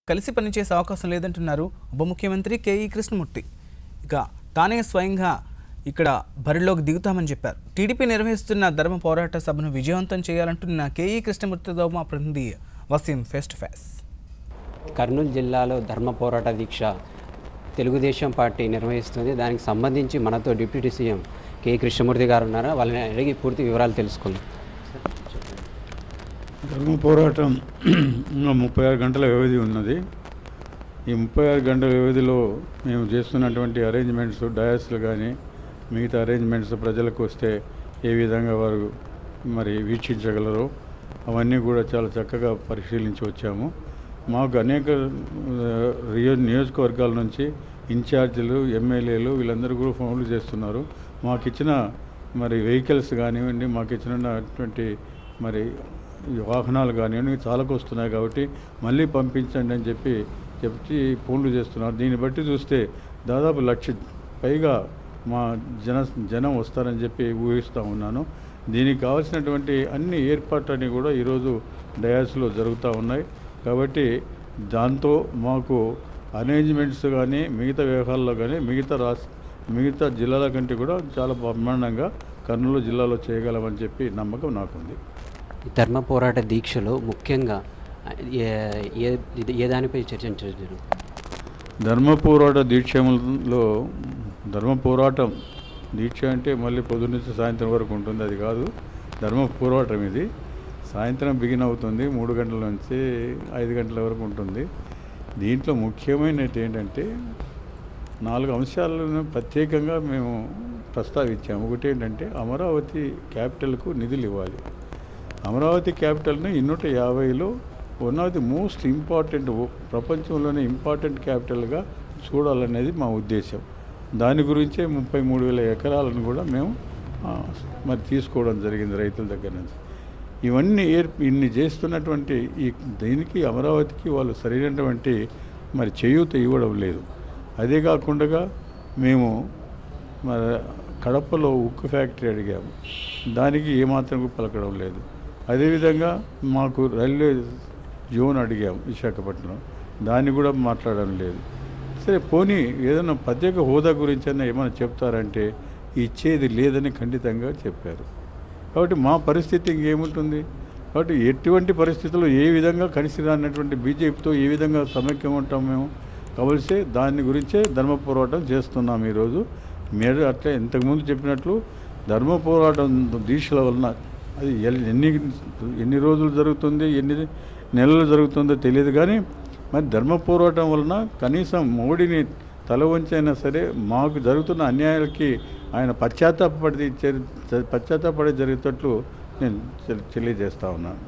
కలిసి పనిచేసే అవకాశం లేదంటున్నారు ఉప ముఖ్యమంత్రి కేఈ కృష్ణమూర్తి ఇక తానే స్వయంగా ఇక్కడ బరిలోకి దిగుతామని చెప్పారు టీడీపీ నిర్వహిస్తున్న ధర్మ పోరాట సభను విజయవంతం చేయాలంటున్న కేఈ కృష్ణమూర్తితో మా ప్రతినిధి Waseem face to face Kurnool జిల్లాలో ధర్మ పోరాట దీక్ష తెలుగుదేశం పార్టీ నిర్వహిస్తుంది దానికి సంబంధించి మనతో డిప్యూటీ సీఎం కె కృష్ణమూర్తి గారు ఉన్నారు వాళ్ళని అడిగి పూర్తి వివరాలు తెలుసుకుందాం ధర్మ పోరాటం ఇంకా ముప్పై ఆరు గంటల వ్యవధి ఉన్నది ఈ ముప్పై ఆరు గంటల వ్యవధిలో మేము చేస్తున్నటువంటి అరేంజ్మెంట్స్ డయాస్లు కానీ మిగతా అరేంజ్మెంట్స్ ప్రజలకు వస్తే ఏ విధంగా వారు మరి వీక్షించగలరో అవన్నీ కూడా చాలా చక్కగా పరిశీలించి వచ్చాము మాకు అనేక ఆ, రియో నియోజకవర్గాల నుంచి ఇన్ఛార్జీలు ఎమ్మెల్యేలు వీళ్ళందరూ కూడా ఫోన్లు చేస్తున్నారు మాకు ఇచ్చిన మరి వెహికల్స్ కానివ్వండి మాకు ఇచ్చినటువంటి మరి ఈ వాహనాలు కానివ్వండి చాలాకు వస్తున్నాయి కాబట్టి మళ్ళీ పంపించండి అని చెప్పి చెప్పి ఫోన్లు చేస్తున్నారు దీన్ని బట్టి చూస్తే దాదాపు లక్ష పైగా మా జన జనం వస్తారని చెప్పి ఊహిస్తూ ఉన్నాను దీనికి కావాల్సినటువంటి అన్ని ఏర్పాట్లన్నీ కూడా ఈరోజు డయాస్లో జరుగుతూ ఉన్నాయి కాబట్టి దాంతో మాకు అరేంజ్మెంట్స్ కానీ మిగతా వ్యవహారాల్లో కానీ మిగతా రాష్ట్ర మిగతా జిల్లాల కంటే కూడా చాలా బ్రహ్మాండంగా కర్నూలు జిల్లాలో చేయగలమని చెప్పి నమ్మకం నాకుంది ఈ ధర్మ పోరాట దీక్షలో ముఖ్యంగా ఏ ఏ ఇది- ఏ దానిపై చర్చించారు ధర్మ పోరాట దీక్షలో ధర్మ పోరాటం దీక్ష అంటే మళ్ళీ పొద్దున్న నుంచి సాయంత్రం వరకు ఉంటుంది అది కాదు ధర్మ పోరాటం ఇది సాయంత్రం బిగిన్ అవుతుంది మూడు గంటల నుంచి ఐదు గంటల వరకు ఉంటుంది దీంట్లో ముఖ్యమైనది ఏంటంటే నాలుగు అంశాలను ప్రత్యేకంగా మేము ప్రస్తావించాము ఒకటి ఏంటంటే అమరావతి క్యాపిటల్కు నిధులు ఇవ్వాలి అమరావతి క్యాపిటల్ని ఇన్నూట యాభైలో one of the most important ప్రపంచంలోనే ఇంపార్టెంట్ క్యాపిటల్గా చూడాలనేది మా ఉద్దేశం దాని గురించే ముప్పై మూడు వేల ఎకరాలను కూడా మేము ఆ, మరి తీసుకోవడం జరిగింది రైతుల దగ్గర నుంచి ఇవన్నీ ఏర్ ఇన్ని చేస్తున్నటువంటి ఈ దీనికి అమరావతికి వాళ్ళు సరైనటువంటి మరి చేయూత ఇవ్వడం లేదు అదే కాకుండా మేము మన కడపలో ఉక్కు ఫ్యాక్టరీ అడిగాము దానికి ఏమాత్రం పలకడం లేదు అదేవిధంగా మాకు రైల్వే జోన్ అడిగాము విశాఖపట్నం దాన్ని కూడా మాట్లాడడం లేదు సరే పోనీ ఏదైనా ప్రత్యేక హోదా గురించి అయినా ఏమైనా చెప్తారంటే ఇచ్చేది లేదని ఖండితంగా చెప్పారు కాబట్టి మా పరిస్థితి ఇంకేముంటుంది కాబట్టి ఎటువంటి పరిస్థితుల్లో ఏ విధంగా కలిసి రానటువంటి బీజేపీతో ఏ విధంగా సమైక్యం ఉంటాం మేము కావలసే దాని గురించే ధర్మ పోరాటం చేస్తున్నాం ఈరోజు మీరు అట్లా ఇంతకుముందు చెప్పినట్లు ధర్మ పోరాటం దీక్షల వలన అది ఎల్- ఎన్ని ఎన్ని రోజులు జరుగుతుంది ఎన్ని నెలలు జరుగుతుందో తెలియదు కానీ మరి ధర్మ పోరాటం వలన కనీసం మోడీని తల వంచైనా సరే మాకు జరుగుతున్న అన్యాయాలకి ఆయన పశ్చాత్తాపడి చరి- పశ్చాత్తాపడి జరిగేటట్లు నేను తెలి- తెలియజేస్తా ఉన్నాను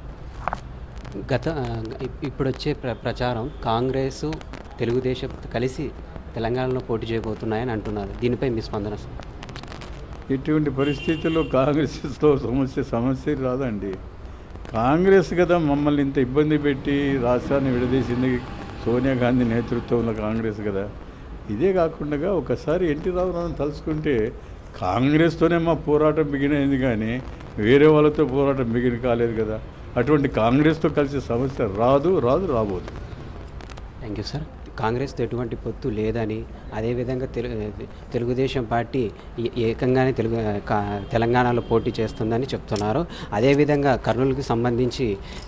గత ఇప్- ఇప్పుడు వచ్చే ప్ర ప్రచారం కాంగ్రెస్ తెలుగుదేశం కలిసి తెలంగాణలో పోటీ చేయబోతున్నాయని అంటున్నారు దీనిపై మీ స్పందన ఇటువంటి పరిస్థితుల్లో కాంగ్రెస్తో సమస్య సమస్య రాదండి కాంగ్రెస్ కదా మమ్మల్ని ఇంత ఇబ్బంది పెట్టి రాష్ట్రాన్ని విడదీసింది సోనియా గాంధీ నేతృత్వంలో కాంగ్రెస్ కదా ఇదే కాకుండా ఒకసారి ఎన్టీ రామారావు తలుచుకుంటే కాంగ్రెస్తోనే మా పోరాటం బిగినైంది కానీ వేరే వాళ్ళతో పోరాటం బిగిన కాలేదు కదా అటువంటి కాంగ్రెస్తో కలిసి సమస్య రాదు రాదు రాబోదు థ్యాంక్ యూ సార్ కాంగ్రెస్తో ఎటువంటి పొత్తు లేదని అదేవిధంగా తెలు తెలుగుదేశం పార్టీ ఏ- ఏకంగానే తెలుగు కా- తెలంగాణలో పోటీ చేస్తుందని చెప్తున్నారు అదేవిధంగా కర్నూలుకి సంబంధించి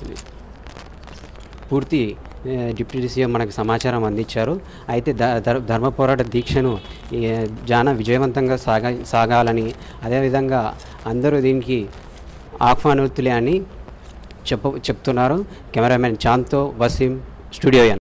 పూర్తి ఏ, డిప్యూటీ సీఎం మనకు సమాచారం అందించారు అయితే ద ధర్- ధర్మ పోరాట దీక్షను ఏ, జాన విజయవంతంగా సాగా సాగాలని అదేవిధంగా అందరూ దీనికి ఆహ్వానుతులే అని చెప్ప చెప్తున్నారు కెమెరామెన్ చాంతో వసీం స్టూడియో ఎన్